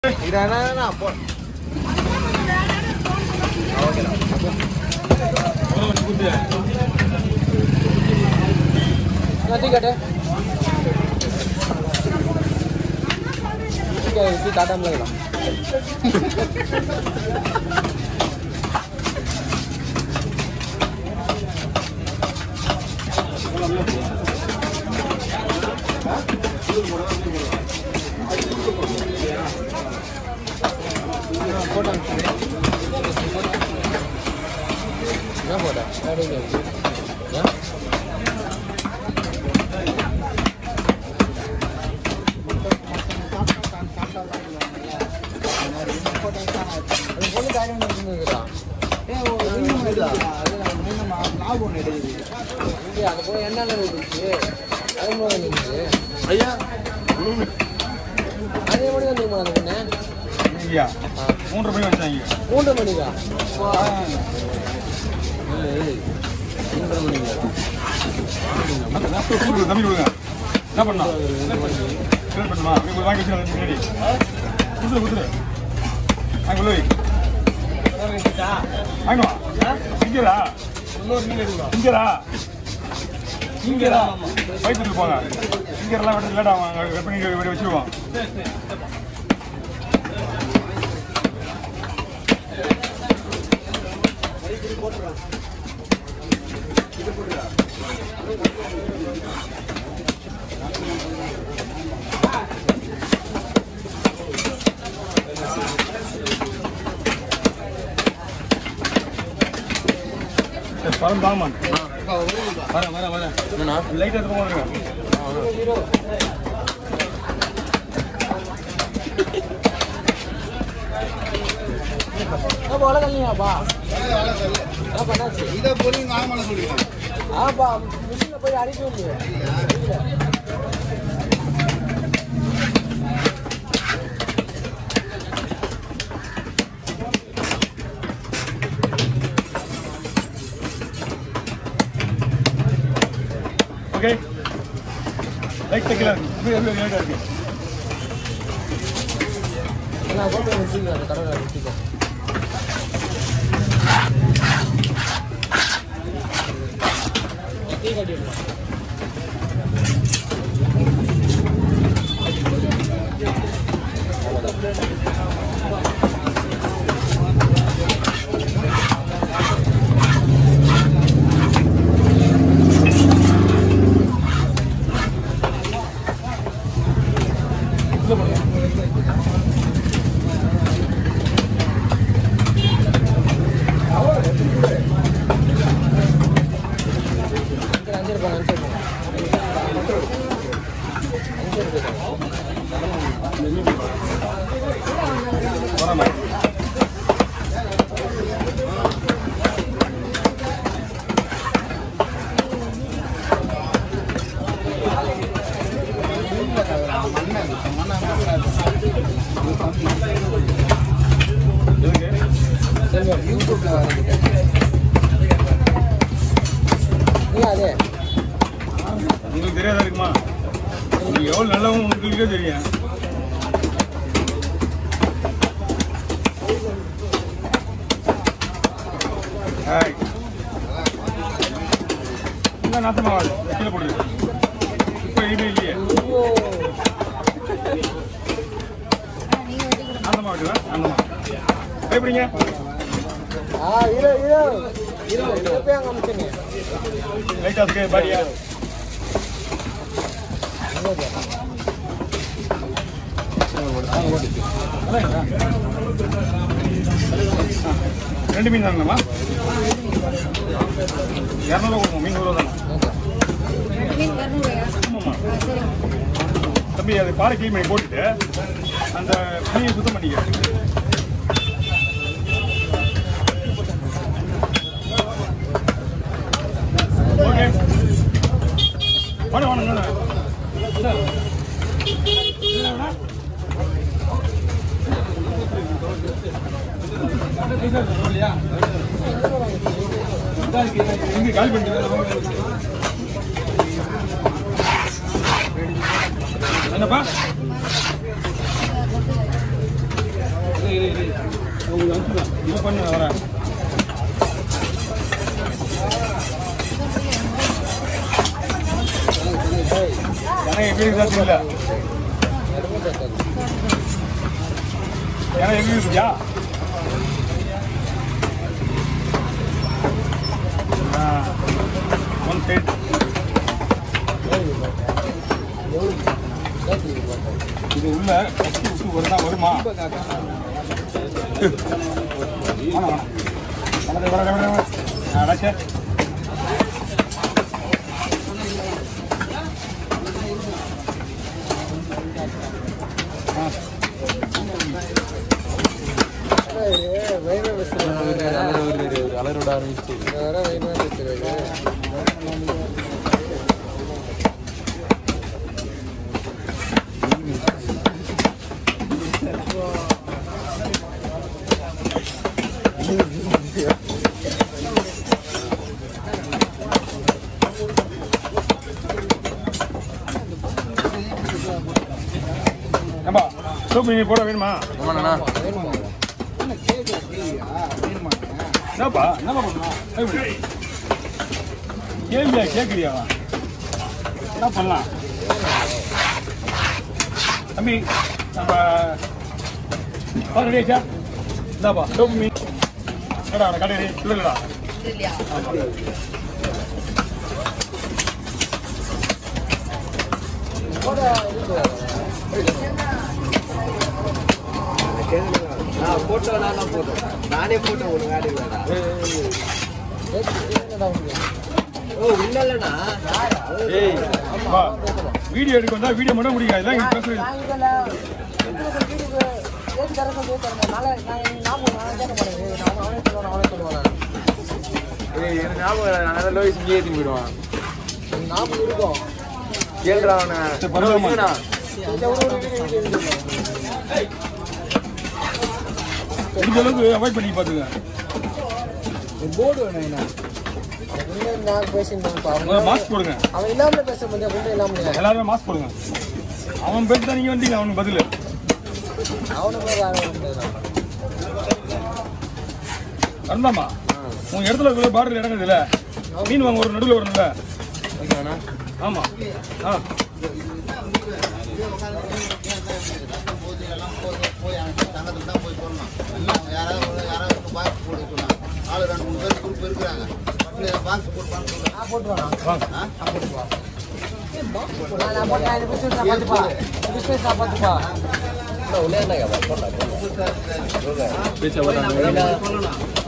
இதானா போ டிக்கெட்டு இது டாட்டாமில் இருக்கலாம் போட்டோம் என்ன போட்டா அப்படிங்க ஏன் அது பொண்ணு காரியம் இருந்துருக்குறான் இங்கே அந்த போய் என்னென்ன இருந்துச்சு அது மூலம் இருந்துச்சு ஐயா அதே மணி தான் தெரியுமா அந்த பொண்ணு ஐயா மூன்று மணி வச்சாங்க மூன்று மணிக்கா தம்பி கொடுங்க என்ன பண்ணலாம் கிளீன் பண்ணுமா அப்படி வாங்கி வச்சு முன்னாடி கொடுத்துரு கொடுத்துரு வாங்கி உள்ள வை வாங்கிவா இங்கடா இங்கடா இங்கடா வயிற்றுக்கு போங்க இங்கெல்லாம் வெட்ட லேட் ஆகும் அங்கே கட் பண்ணி வெடி வச்சிருவோம் சரி, பழம் தாமான் வரேன் வரேன் வரேன் என்னண்ணா லைட் எடுத்து போங்க வளர்க்கலையாப்பா என்ன பண்ணாச்சு இதை போய் நார்மலாக சொல்லிடுறேன் ஆப்பா மிஷினில் போய் அடிக்க இல்லையே ஓகே லைட் தைக்கல எப்படி எப்படி லைட்டாக இருக்கு நான் போட்டு வச்சுக்கிறேன் அந்த கடவுளை வச்சுக்கிறேன் டீ கட்டிடலாம் சரி அஞ்சு ரூபாய் அஞ்சு ரூபாய் அஞ்சு ரூபாய் வராமா எதுக்கு செல்வம் யூடியூப்ல வரதுக்கு நீ அதே உங்களுக்கு தெரியாதா இருக்குமா நீங்க எவ்வளவு நல்லவங்க உங்களுக்கே தெரியும் ஹாய் என்ன நாசமா வாடு கீழே போடுது இப்போ இது இல்லையே ஐயோ நாசமா வாடுவா நாசமா எப்படிங்க ஆ ஹீரோ ஹீரோ ஹீரோ இங்கே போய் அங்கே அமைச்சேங்க லைட்டா இருக்கு பாடியா ரெண்டு மீன் தாங்கம்மா இரநூறுவா கொடுங்க மீன் நூறுவா தானே ஆமாம்மா தம்பி அது பாறை க்ளீன் பண்ணி போட்டுட்டு அந்த மீனை சுத்தம் பண்ணிக்க ஓகே வாங்க வாங்க எங்க காலி பண்ணிட்டு என்னப்பா பண்ணு வரேன் எனக்கு எப்படி இருக்கு இல்லை எனக்கு எப்படி இருக்கியா ஒன் சைட் இது உள்ள கட்டி விட்டு வருதா வருமா வேணாம் வேணாம் வர வர வர வர அடாச்சே ஆ வெயில வச்சுருவாங்க அலரோட ஆரம்பிச்சு வேற வெயில வச்சுருவாங்க ஏம்பா சோப்பு மீன் போட வேணுமா ஆமாண்ணா என்னப்பா என்னப்பா பண்ணணும் எப்படி? கேள்வியா கேட்குறியா என்ன பண்ணலாம் தம்பி நம்ம ரெடியாச்சா இந்தாப்பா சோப்பு மீன் கடா கடை இல்லைடா நான் போட்டோ நான் போட்டோ நானே போட்டோ ஒரு வேலை இல்லைடா ஓ இல்லைண்ணா ஏய் வா வீடியோ எடுக்க வந்தா வீடியோ மட்டும் முடியாது இல்லை இங்கே பேசுறது ஏய் எனக்கு ஞாபகம் இல்லை நான் லோயிஸ் இங்கே ஏற்றி போயிடுவான் நாற்பது இருக்கும் கேள்றா அவனை சரி, பரவாயில்ல. இந்த ஒரு ஒரு வீடியோ வீடியோ முடிஞ்ச அளவுக்கு அவாய்ட் பண்ணி பார்த்துங்க போர்டு வேணும் என்ன அவன் நான் பேசியிருந்தேன்ப்பா முதல்ல மாஸ்க் போடுங்க அவன் இல்லாம பேச முடியாது கொண்டு இல்லாம எல்லாருமே மாஸ்க் போடுங்க அவன் பேர் தான் நீங்கள் வந்தீங்க அவனுக்கு பதில் அவனுக்கு வேற யாரும் முடியாது வரலாமா உங்க இடத்துல இருக்கிற பார்டர் இடம் இல்ல மீன் வாங்க ஒரு நடுவில் வரணும்ல ஓகேண்ணா ஆமா ஆ தங்கத்தில் தான் போய் சொல்லணும் எல்லாம் யாராவது ஒரு- யாராவது ஒரு பாக்ஸ் போட்டு சொல்லலாம் ஆளு ரெண்டு மூணு பேர் குரூப் இருக்கிறாங்க பாக்ஸ் போட்டுப்பான்னு சொல்லுவாங்க நான் போட்டுவானா வாங்க நான் போட்டுப்பா நான் நான் போட்டேன் இந்த பிஸ்னஸ் நான் பார்த்துப்பா பிஸ்னஸ் நான் பார்த்துப்பா உள்ளே இருந்தாங்க போட்டா பேச வராங்க சொல்லணும்